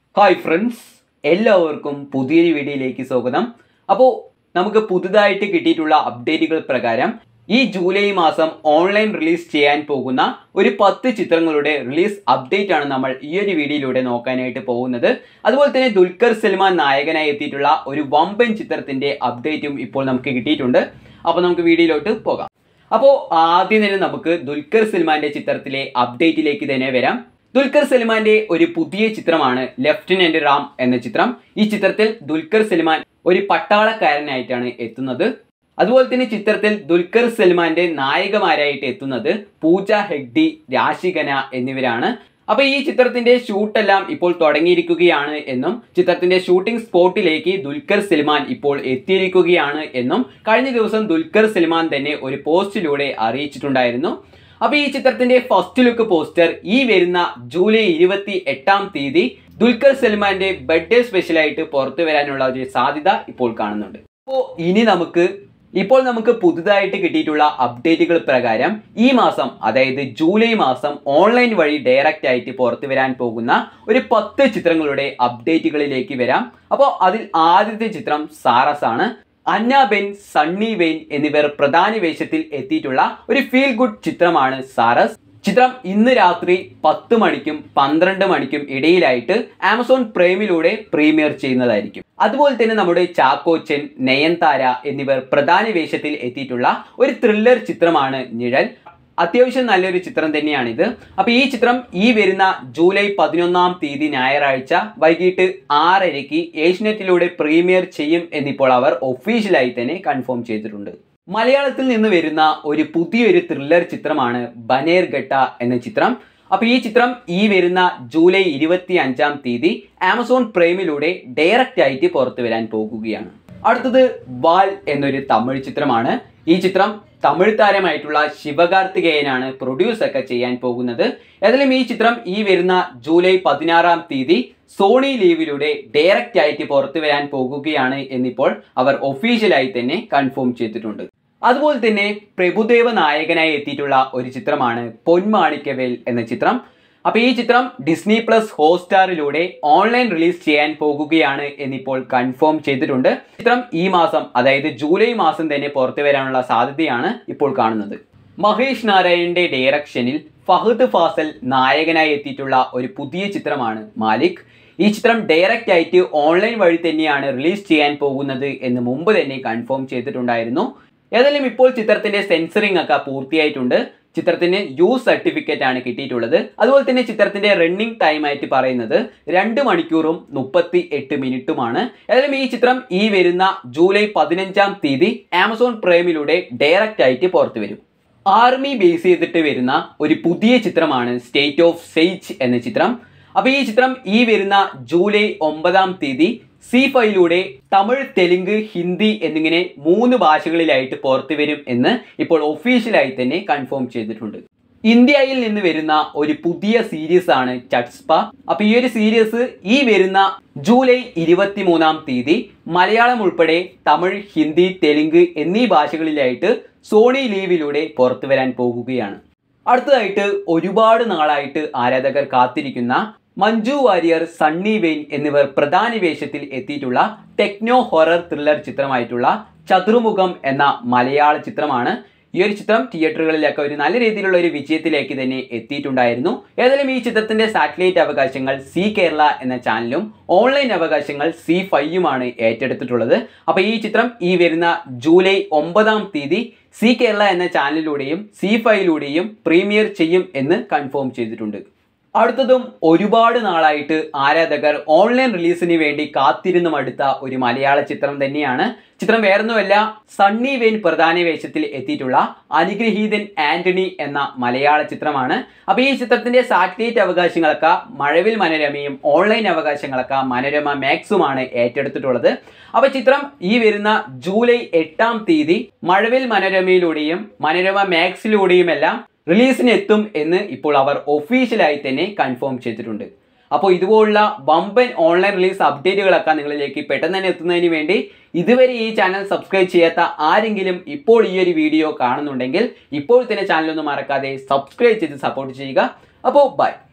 hi friends എല്ലാവർക്കും പുതിയൊരു വീഡിയോയിലേക്ക് സ്വാഗതം അപ്പോൾ നമുക്ക് പുതുതായിട്ട് കിട്ടിയിട്ടുള്ള അപ്ഡേറ്റുകൾ പ്രകാരം ഈ ജൂലൈ മാസം ഓൺലൈൻ റിലീസ് ചെയ്യാൻ പോകുന്ന ഒരു പത്ത് ചിത്രങ്ങളുടെ റിലീസ് അപ്ഡേറ്റ് ആണ് നമ്മൾ ഈ ഒരു വീഡിയോയിലൂടെ നോക്കാനായിട്ട് പോകുന്നത് അതുപോലെ തന്നെ ദുൽഖർ സൽമാൻ നായകനായി എത്തിയിട്ടുള്ള ഒരു വമ്പൻ ചിത്രത്തിന്റെ അപ്ഡേറ്റും ഇപ്പോൾ നമുക്ക് കിട്ടിയിട്ടുണ്ട് അപ്പോൾ നമുക്ക് വീഡിയോയിലോട്ട് പോകാം അപ്പോൾ ആദ്യം തന്നെ നമുക്ക് ദുൽഖർ സൽമാന്റെ ചിത്രത്തിലെ അപ്ഡേറ്റിലേക്ക് തന്നെ വരാം ദുൽഖർ സൽമാന്റെ ഒരു പുതിയ ചിത്രമാണ് ലെഫ്റ്റനന്റ് റാം എന്ന ചിത്രം ഈ ചിത്രത്തിൽ ദുൽഖർ സൽമാൻ ഒരു പട്ടാളക്കാരനായിട്ടാണ് എത്തുന്നത് അതുപോലെ തന്നെ ചിത്രത്തിൽ ദുൽഖർ സൽമാന്റെ നായികമാരായിട്ട് എത്തുന്നത് പൂജ ഹെഗ്ഡി രാശികന എന്നിവരാണ് അപ്പൊ ഈ ചിത്രത്തിന്റെ ഷൂട്ടെല്ലാം ഇപ്പോൾ തുടങ്ങിയിരിക്കുകയാണ് എന്നും ചിത്രത്തിന്റെ ഷൂട്ടിംഗ് സ്പോട്ടിലേക്ക് ദുൽഖർ സൽമാൻ ഇപ്പോൾ എത്തിയിരിക്കുകയാണ് എന്നും കഴിഞ്ഞ ദിവസം ദുൽഖർ സൽമാൻ തന്നെ ഒരു പോസ്റ്റിലൂടെ അറിയിച്ചിട്ടുണ്ടായിരുന്നു അപ്പൊ ഈ ചിത്രത്തിന്റെ ഫസ്റ്റ് ലുക്ക് പോസ്റ്റർ ഈ വരുന്ന ജൂലൈ ഇരുപത്തി എട്ടാം തീയതി ദുൽഖർ സൽമാന്റെ ബർത്ത്ഡേ സ്പെഷ്യലായിട്ട് പുറത്തു വരാനുള്ള ഒരു സാധ്യത ഇപ്പോൾ കാണുന്നുണ്ട് അപ്പോൾ ഇനി നമുക്ക് ഇപ്പോൾ നമുക്ക് പുതുതായിട്ട് കിട്ടിയിട്ടുള്ള അപ്ഡേറ്റുകൾ പ്രകാരം ഈ മാസം അതായത് ജൂലൈ മാസം ഓൺലൈൻ വഴി ഡയറക്റ്റ് ആയിട്ട് പുറത്തു വരാൻ പോകുന്ന ഒരു പത്ത് ചിത്രങ്ങളുടെ അപ്ഡേറ്റുകളിലേക്ക് വരാം അപ്പോൾ അതിൽ ആദ്യത്തെ ചിത്രം സാറസ് ആണ് അന്ന ബെൻ സണ്ണി വെയിൻ എന്നിവർ പ്രധാന വേഷത്തിൽ എത്തിയിട്ടുള്ള ഒരു ഫീൽ ഗുഡ് ചിത്രമാണ് സാറസ് ചിത്രം ഇന്ന് രാത്രി പത്ത് മണിക്കും പന്ത്രണ്ട് മണിക്കും ഇടയിലായിട്ട് ആമസോൺ പ്രൈമിലൂടെ പ്രീമിയർ ചെയ്യുന്നതായിരിക്കും അതുപോലെ തന്നെ നമ്മുടെ ചാക്കോച്ചൻ നയൻതാര എന്നിവർ പ്രധാന വേഷത്തിൽ എത്തിയിട്ടുള്ള ഒരു ത്രില്ലർ ചിത്രമാണ് നിഴൽ അത്യാവശ്യം നല്ലൊരു ചിത്രം തന്നെയാണിത് അപ്പോൾ ഈ ചിത്രം ഈ വരുന്ന ജൂലൈ പതിനൊന്നാം തീയതി ഞായറാഴ്ച വൈകിട്ട് ആറരയ്ക്ക് ഏഷ്യനെറ്റിലൂടെ പ്രീമിയർ ചെയ്യും എന്നിപ്പോൾ അവർ ഒഫീഷ്യലായി തന്നെ കൺഫേം ചെയ്തിട്ടുണ്ട് മലയാളത്തിൽ നിന്ന് വരുന്ന ഒരു പുതിയൊരു ത്രില്ലർ ചിത്രമാണ് ബനേർ ഘട്ട എന്ന ചിത്രം അപ്പോൾ ഈ ചിത്രം ഈ വരുന്ന ജൂലൈ ഇരുപത്തി അഞ്ചാം തീയതി ആമസോൺ പ്രൈമിലൂടെ ഡയറക്റ്റ് ആയിട്ട് പുറത്തു വരാൻ പോകുകയാണ് അടുത്തത് വാൽ എന്നൊരു തമിഴ് ചിത്രമാണ് ഈ ചിത്രം തമിഴ് താരമായിട്ടുള്ള ശിവകാർത്തികേയനാണ് പ്രൊഡ്യൂസ് ഒക്കെ ചെയ്യാൻ പോകുന്നത് ഏതായാലും ഈ ചിത്രം ഈ വരുന്ന ജൂലൈ പതിനാറാം തീയതി സോണി ലീവിലൂടെ ഡയറക്റ്റ് ആയിട്ട് പുറത്തു വരാൻ പോകുകയാണ് എന്നിപ്പോൾ അവർ ഒഫീഷ്യലായി തന്നെ കൺഫേം ചെയ്തിട്ടുണ്ട് അതുപോലെ തന്നെ പ്രഭുദേവ നായകനായി എത്തിയിട്ടുള്ള ഒരു ചിത്രമാണ് പൊന്മാണിക്കവേൽ എന്ന ചിത്രം അപ്പൊ ഈ ചിത്രം ഡിസ്നി പ്ലസ് ഹോട്ട്സ്റ്റാറിലൂടെ ഓൺലൈൻ റിലീസ് ചെയ്യാൻ പോകുകയാണ് എന്നിപ്പോൾ കൺഫേം ചെയ്തിട്ടുണ്ട് ചിത്രം ഈ മാസം അതായത് ജൂലൈ മാസം തന്നെ പുറത്തു വരാനുള്ള സാധ്യതയാണ് ഇപ്പോൾ കാണുന്നത് മഹേഷ് നാരായണന്റെ ഡയറക്ഷനിൽ ഫഹദ് ഫാസൽ നായകനായി എത്തിയിട്ടുള്ള ഒരു പുതിയ ചിത്രമാണ് മാലിക് ഈ ചിത്രം ഡയറക്റ്റ് ആയിട്ട് ഓൺലൈൻ വഴി തന്നെയാണ് റിലീസ് ചെയ്യാൻ പോകുന്നത് എന്ന് മുമ്പ് തന്നെ കൺഫേം ചെയ്തിട്ടുണ്ടായിരുന്നു ഏതായാലും ഇപ്പോൾ ചിത്രത്തിന്റെ സെൻസറിംഗ് ഒക്കെ പൂർത്തിയായിട്ടുണ്ട് ചിത്രത്തിന് യു സർട്ടിഫിക്കറ്റ് ആണ് കിട്ടിയിട്ടുള്ളത് അതുപോലെ തന്നെ ചിത്രത്തിന്റെ റണ്ണിംഗ് ടൈം ആയിട്ട് പറയുന്നത് രണ്ട് മണിക്കൂറും മുപ്പത്തി എട്ട് മിനിറ്റുമാണ് ഏതായാലും ഈ ചിത്രം ഈ വരുന്ന ജൂലൈ പതിനഞ്ചാം തീയതി ആമസോൺ പ്രൈമിലൂടെ ഡയറക്റ്റ് ആയിട്ട് പുറത്തു വരും ആർമി ബേസ് ചെയ്തിട്ട് വരുന്ന ഒരു പുതിയ ചിത്രമാണ് സ്റ്റേറ്റ് ഓഫ് സെയ്ച്ച് എന്ന ചിത്രം അപ്പോൾ ഈ ചിത്രം ഈ വരുന്ന ജൂലൈ ഒമ്പതാം തീയതി സി ഫൈയിലൂടെ തമിഴ് തെലുങ്ക് ഹിന്ദി എന്നിങ്ങനെ മൂന്ന് ഭാഷകളിലായിട്ട് പുറത്തു വരും എന്ന് ഇപ്പോൾ ഒഫീഷ്യലായി തന്നെ കൺഫേം ചെയ്തിട്ടുണ്ട് ഇന്ത്യയിൽ നിന്ന് വരുന്ന ഒരു പുതിയ സീരീസ് ആണ് ചട്സ്പ അപ്പൊ ഈ ഒരു സീരീസ് ഈ വരുന്ന ജൂലൈ ഇരുപത്തി മൂന്നാം തീയതി മലയാളം ഉൾപ്പെടെ തമിഴ് ഹിന്ദി തെലുങ്ക് എന്നീ ഭാഷകളിലായിട്ട് സോണി ലീവിലൂടെ പുറത്തു വരാൻ പോകുകയാണ് അടുത്തതായിട്ട് ഒരുപാട് നാളായിട്ട് ആരാധകർ കാത്തിരിക്കുന്ന മഞ്ജു വാര്യർ സണ്ണി വെയിൻ എന്നിവർ പ്രധാന വേഷത്തിൽ എത്തിയിട്ടുള്ള ടെക്നോ ഹൊറർ ത്രില്ലർ ചിത്രമായിട്ടുള്ള ചതുർമുഖം എന്ന മലയാള ചിത്രമാണ് ഈ ഒരു ചിത്രം തിയേറ്ററുകളിലൊക്കെ ഒരു നല്ല രീതിയിലുള്ള ഒരു വിജയത്തിലേക്ക് തന്നെ എത്തിയിട്ടുണ്ടായിരുന്നു ഏതായാലും ഈ ചിത്രത്തിന്റെ സാറ്റലൈറ്റ് അവകാശങ്ങൾ സി കേരള എന്ന ചാനലും ഓൺലൈൻ അവകാശങ്ങൾ സി ഫൈയുമാണ് ഏറ്റെടുത്തിട്ടുള്ളത് അപ്പോൾ ഈ ചിത്രം ഈ വരുന്ന ജൂലൈ ഒമ്പതാം തീയതി സി കേരള എന്ന ചാനലിലൂടെയും സി ഫൈയിലൂടെയും പ്രീമിയർ ചെയ്യും എന്ന് കൺഫേം ചെയ്തിട്ടുണ്ട് അടുത്തതും ഒരുപാട് നാളായിട്ട് ആരാധകർ ഓൺലൈൻ റിലീസിന് വേണ്ടി കാത്തിരുന്നു മടുത്ത ഒരു മലയാള ചിത്രം തന്നെയാണ് ചിത്രം വേറൊന്നുമല്ല സണ്ണി വെയിൻ പ്രധാന വേഷത്തിൽ എത്തിയിട്ടുള്ള അനുഗ്രഹീതൻ ആന്റണി എന്ന മലയാള ചിത്രമാണ് അപ്പോൾ ഈ ചിത്രത്തിന്റെ സാറ്റലൈറ്റ് അവകാശങ്ങളൊക്കെ മഴവിൽ മനോരമയും ഓൺലൈൻ അവകാശങ്ങളൊക്കെ മനോരമ മാക്സുമാണ് ഏറ്റെടുത്തിട്ടുള്ളത് അപ്പോൾ ചിത്രം ഈ വരുന്ന ജൂലൈ എട്ടാം തീയതി മഴവിൽ മനോരമയിലൂടെയും മനോരമ മാക്സിലൂടെയുമെല്ലാം റിലീസിന് എത്തും എന്ന് ഇപ്പോൾ അവർ ഒഫീഷ്യലായി തന്നെ കൺഫേം ചെയ്തിട്ടുണ്ട് അപ്പോൾ ഇതുപോലുള്ള വമ്പൻ ഓൺലൈൻ റിലീസ് അപ്ഡേറ്റുകളൊക്കെ നിങ്ങളിലേക്ക് പെട്ടെന്ന് തന്നെ എത്തുന്നതിന് വേണ്ടി ഇതുവരെ ഈ ചാനൽ സബ്സ്ക്രൈബ് ചെയ്യാത്ത ആരെങ്കിലും ഇപ്പോൾ ഈ ഒരു വീഡിയോ കാണുന്നുണ്ടെങ്കിൽ ഇപ്പോൾ തന്നെ ചാനൽ ഒന്ന് മറക്കാതെ സബ്സ്ക്രൈബ് ചെയ്ത് സപ്പോർട്ട് ചെയ്യുക അപ്പോൾ ബൈ